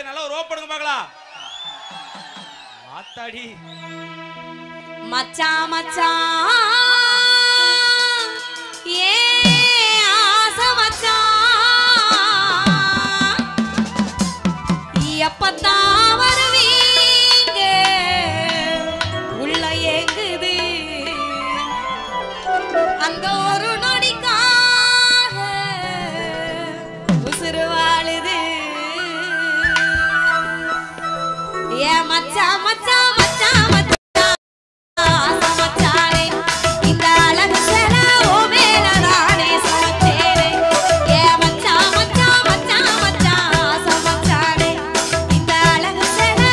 நல்லா ஒரு ஓப்படுங்க பார்க்கலாம் ஆத்தாடி மச்சான் மச்சான் ஏ ஆசை மச்சான் எப்பத்தான் வருவீங்க உள்ள ஏங்குது அந்த ஒரு நொடிக்காக உசுறு வாழுது ஏ மச்சான் மச்சான் மச்சான் மச்சான் சமச்சானே இந்த அழகு சேல ஓ மேல நானே சமச்சேனே ஏ மச்சான் மச்சான் மச்சான் மச்சான் சமச்சானே இந்த அழகு சேல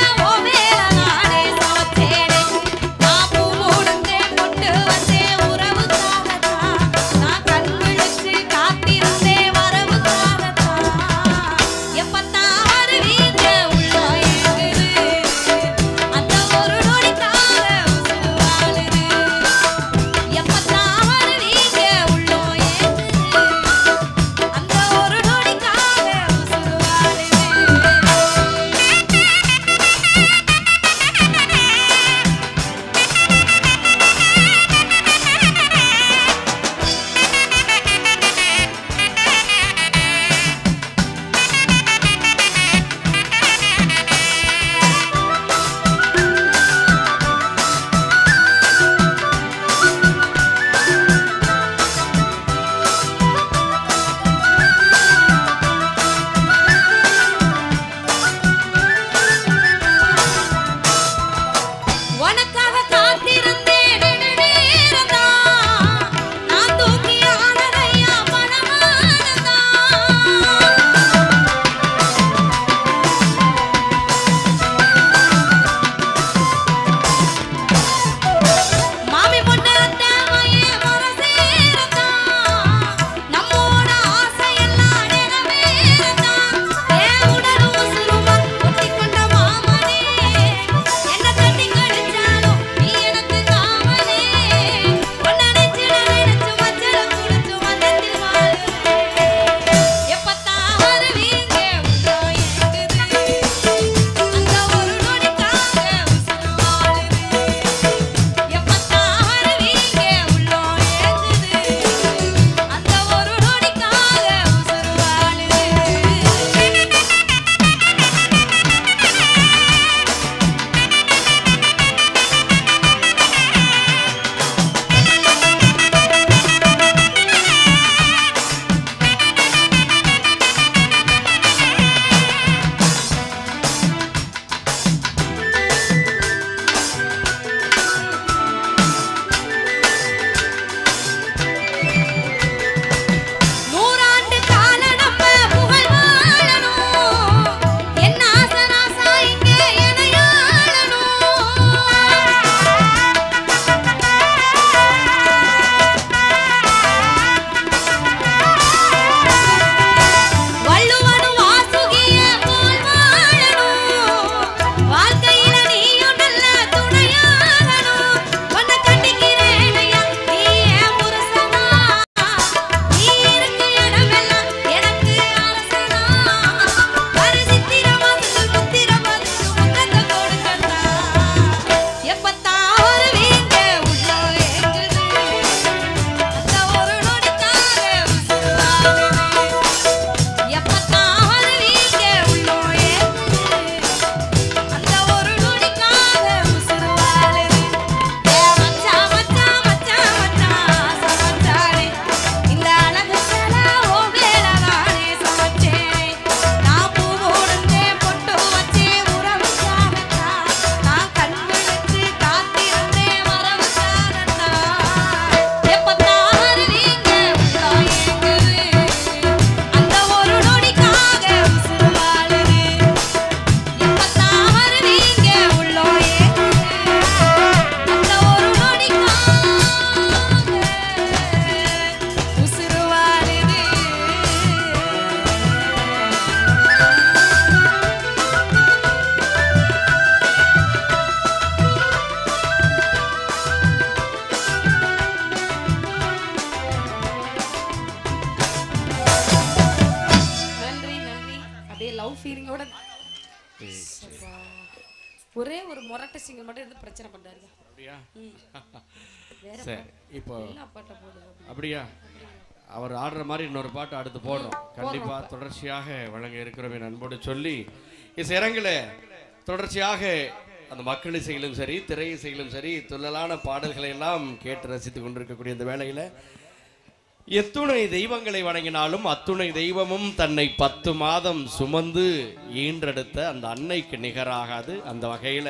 அப்பா. ஒரே ஒரு மொரட்டை சிங்கர் மட்டும் இருந்து பிரச்சனை பண்றாரு அப்படியா ம். வேற சரி இப்போ என்ன பாட்டை போடுது அப்படியா அவர் ஆடுற மாதிரி இன்னொரு பாட்டு அடுத்து போடுறோம் கண்டிப்பா தொடர்ச்சியாக வழங்க இருக்கிறோம் என் அன்போடு சொல்லி இஸ் இறங்கல தொடர்ச்சியாக அந்த மக்கள் இசையிலும் சரி திரை இசையிலும் சரி துள்ளலான பாடல்களை எல்லாம் கேட்டு ரசித்துக் கொண்டிருக்கக்கூடிய இந்த வேளையில எத்துணை தெய்வங்களை வணங்கினாலும் அத்துணை தெய்வமும் தன்னை பத்து மாதம் சுமந்து ஈன்றெடுத்த அந்த அன்னைக்கு நிகராகாது அந்த வகையில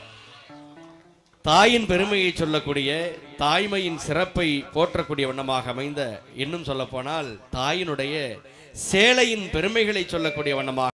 தாயின் பெருமையை சொல்லக்கூடிய தாய்மையின் சிறப்பை போற்றக்கூடிய வண்ணமாக அமைந்த இன்னும் சொல்ல போனால் தாயினுடைய சேலையின் பெருமைகளை சொல்லக்கூடிய வண்ணமாக